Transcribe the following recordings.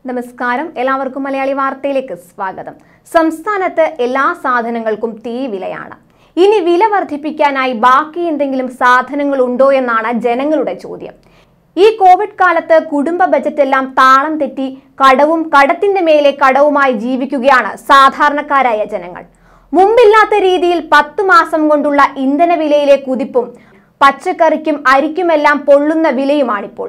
നമസ്കാരം എല്ലാവർക്കും മലയാളി വാർത്തയിലേക്ക് സ്വാഗതം സംസ്ഥാനത്ത് എല്ലാ സാധനങ്ങൾക്കും തീ വിലയാണ് ഇനി വില വർദ്ധിപ്പിക്കാനായി ബാക്കി എന്തെങ്കിലും സാധനങ്ങൾ ഉണ്ടോ എന്നാണ് ജനങ്ങളുടെ ചോദ്യം ഈ കോവിഡ് കാലത്ത് കുടുംബ ബജറ്റ് എല്ലാം താളം തെറ്റി കടവും കടത്തിന്റെ മേലെ കടവുമായി ജീവിക്കുകയാണ് സാധാരണക്കാരായ ജനങ്ങൾ മുമ്പില്ലാത്ത രീതിയിൽ പത്തു മാസം കൊണ്ടുള്ള ഇന്ധന വിലയിലെ കുതിപ്പും പച്ചക്കറിക്കും അരിക്കുമെല്ലാം പൊള്ളുന്ന വിലയുമാണിപ്പോൾ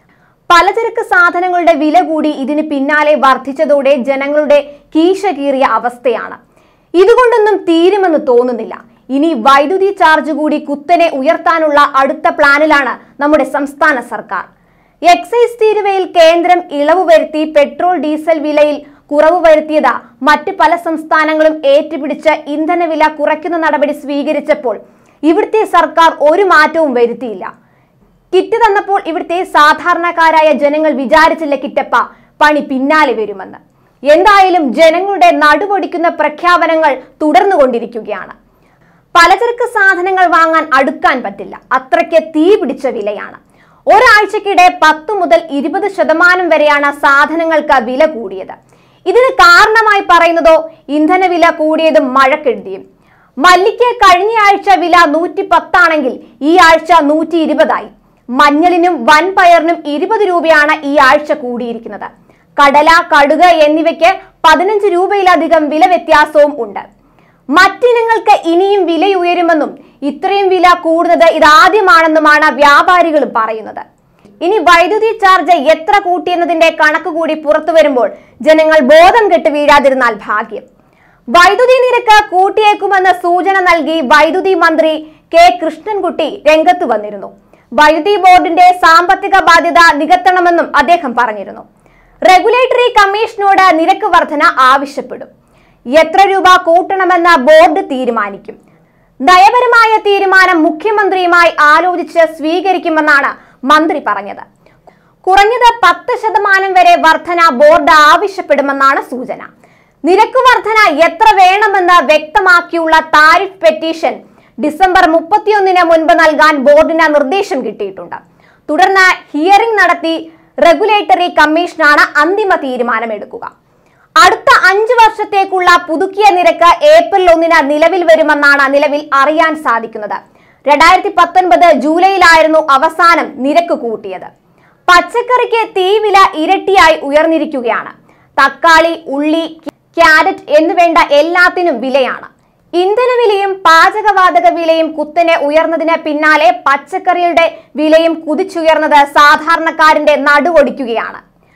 പലചരക്ക് സാധനങ്ങളുടെ വില കൂടി ഇതിന് പിന്നാലെ വർദ്ധിച്ചതോടെ ജനങ്ങളുടെ കീശ കീറിയ അവസ്ഥയാണ് ഇതുകൊണ്ടൊന്നും തീരുമെന്ന് തോന്നുന്നില്ല ഇനി വൈദ്യുതി ചാർജ് കൂടി കുത്തനെ ഉയർത്താനുള്ള അടുത്ത പ്ലാനിലാണ് നമ്മുടെ സംസ്ഥാന സർക്കാർ എക്സൈസ് തീരുവയിൽ കേന്ദ്രം ഇളവ് വരുത്തി പെട്രോൾ ഡീസൽ വിലയിൽ കുറവ് വരുത്തിയത് മറ്റ് പല സംസ്ഥാനങ്ങളും ഏറ്റുപിടിച്ച് ഇന്ധനവില കുറയ്ക്കുന്ന നടപടി സ്വീകരിച്ചപ്പോൾ ഇവിടുത്തെ സർക്കാർ ഒരു മാറ്റവും വരുത്തിയില്ല കിറ്റ് തന്നപ്പോൾ ഇവിടുത്തെ സാധാരണക്കാരായ ജനങ്ങൾ വിചാരിച്ചില്ല കിറ്റപ്പ പണി പിന്നാലെ വരുമെന്ന് എന്തായാലും ജനങ്ങളുടെ നടുപൊടിക്കുന്ന പ്രഖ്യാപനങ്ങൾ തുടർന്നുകൊണ്ടിരിക്കുകയാണ് പലചരക്ക് സാധനങ്ങൾ വാങ്ങാൻ അടുക്കാൻ പറ്റില്ല അത്രയ്ക്ക് തീ പിടിച്ച വിലയാണ് ഒരാഴ്ചക്കിടെ പത്ത് മുതൽ ഇരുപത് ശതമാനം വരെയാണ് സാധനങ്ങൾക്ക് വില കൂടിയത് ഇതിന് കാരണമായി പറയുന്നതോ ഇന്ധനവില കൂടിയതും മഴക്കെടുതിയും മല്ലിക്ക് കഴിഞ്ഞ ആഴ്ച വില നൂറ്റി പത്താണെങ്കിൽ ഈ ആഴ്ച നൂറ്റി ഇരുപതായി മഞ്ഞളിനും വൻപയറിനും ഇരുപത് രൂപയാണ് ഈ ആഴ്ച കൂടിയിരിക്കുന്നത് കടല കടുക് എന്നിവയ്ക്ക് പതിനഞ്ച് രൂപയിലധികം വില വ്യത്യാസവും ഉണ്ട് മറ്റിനങ്ങൾക്ക് ഇനിയും വിലയുയരുമെന്നും ഇത്രയും വില കൂടുന്നത് ഇതാദ്യമാണെന്നുമാണ് വ്യാപാരികളും പറയുന്നത് ഇനി വൈദ്യുതി ചാർജ് എത്ര കൂട്ടിയെന്നതിന്റെ കണക്ക് കൂടി പുറത്തു വരുമ്പോൾ ജനങ്ങൾ ബോധം കെട്ട് വീഴാതിരുന്നാൽ ഭാഗ്യം വൈദ്യുതി നിരക്ക് കൂട്ടിയേക്കുമെന്ന് സൂചന നൽകി വൈദ്യുതി മന്ത്രി കെ കൃഷ്ണൻകുട്ടി രംഗത്ത് വന്നിരുന്നു വൈദ്യുതി ബോർഡിന്റെ സാമ്പത്തിക ബാധ്യത നികത്തണമെന്നും അദ്ദേഹം പറഞ്ഞിരുന്നു റെഗുലേറ്ററി കമ്മീഷനോട് നിരക്ക് വർധന ആവശ്യപ്പെടും എത്ര രൂപ കൂട്ടണമെന്ന് ബോർഡ് തീരുമാനിക്കും നയപരമായ തീരുമാനം മുഖ്യമന്ത്രിയുമായി ആലോചിച്ച് സ്വീകരിക്കുമെന്നാണ് മന്ത്രി പറഞ്ഞത് കുറഞ്ഞത് പത്ത് ശതമാനം വരെ വർധന ബോർഡ് ആവശ്യപ്പെടുമെന്നാണ് സൂചന നിരക്ക് വർധന എത്ര വേണമെന്ന് വ്യക്തമാക്കിയുള്ള താരിഫ് പെറ്റീഷൻ ഡിസംബർ മുപ്പത്തിയൊന്നിന് മുൻപ് നൽകാൻ ബോർഡിന് നിർദ്ദേശം കിട്ടിയിട്ടുണ്ട് തുടർന്ന് ഹിയറിംഗ് നടത്തി റെഗുലേറ്ററി കമ്മീഷനാണ് അന്തിമ തീരുമാനമെടുക്കുക അടുത്ത അഞ്ച് വർഷത്തേക്കുള്ള പുതുക്കിയ നിരക്ക് ഏപ്രിൽ ഒന്നിന് നിലവിൽ വരുമെന്നാണ് നിലവിൽ അറിയാൻ സാധിക്കുന്നത് രണ്ടായിരത്തി പത്തൊൻപത് ജൂലൈയിലായിരുന്നു അവസാനം നിരക്ക് കൂട്ടിയത് പച്ചക്കറിക്ക് തീവില ഇരട്ടിയായി ഉയർന്നിരിക്കുകയാണ് തക്കാളി ഉള്ളി ക്യാരറ്റ് എന്നുവേണ്ട എല്ലാത്തിനും വിലയാണ് ഇന്ധനവിലയും പാചകവാതക വിലയും കുത്തനെ ഉയർന്നതിന് പിന്നാലെ പച്ചക്കറിയുടെ വിലയും കുതിച്ചുയർന്നത് സാധാരണക്കാരന്റെ നടുവൊടിക്കുകയാണ്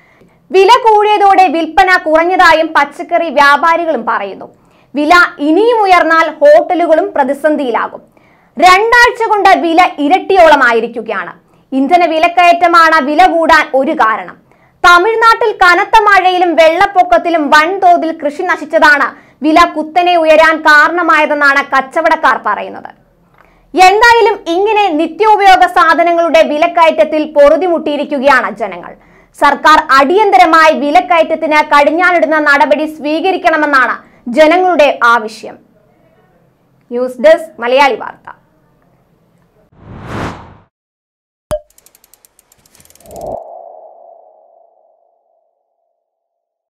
വില കൂടിയതോടെ വിൽപ്പന കുറഞ്ഞതായും പച്ചക്കറി വ്യാപാരികളും പറയുന്നു വില ഇനിയും ഉയർന്നാൽ ഹോട്ടലുകളും പ്രതിസന്ധിയിലാകും രണ്ടാഴ്ച കൊണ്ട് വില ഇരട്ടിയോളമായിരിക്കുകയാണ് ഇന്ധന വിലക്കയറ്റമാണ് വില കൂടാൻ ഒരു കാരണം തമിഴ്നാട്ടിൽ കനത്ത മഴയിലും വെള്ളപ്പൊക്കത്തിലും വൻതോതിൽ കൃഷി നശിച്ചതാണ് വില കുത്തനെ ഉയരാൻ കാരണമായതെന്നാണ് കച്ചവടക്കാർ പറയുന്നത് എന്തായാലും ഇങ്ങനെ നിത്യോപയോഗ സാധനങ്ങളുടെ വിലക്കയറ്റത്തിൽ പൊറുതിമുട്ടിയിരിക്കുകയാണ് ജനങ്ങൾ സർക്കാർ അടിയന്തരമായി വിലക്കയറ്റത്തിന് കടിഞ്ഞാണിടുന്ന നടപടി സ്വീകരിക്കണമെന്നാണ് ജനങ്ങളുടെ ആവശ്യം ന്യൂസ് ഡെസ്ക് മലയാളി വാർത്ത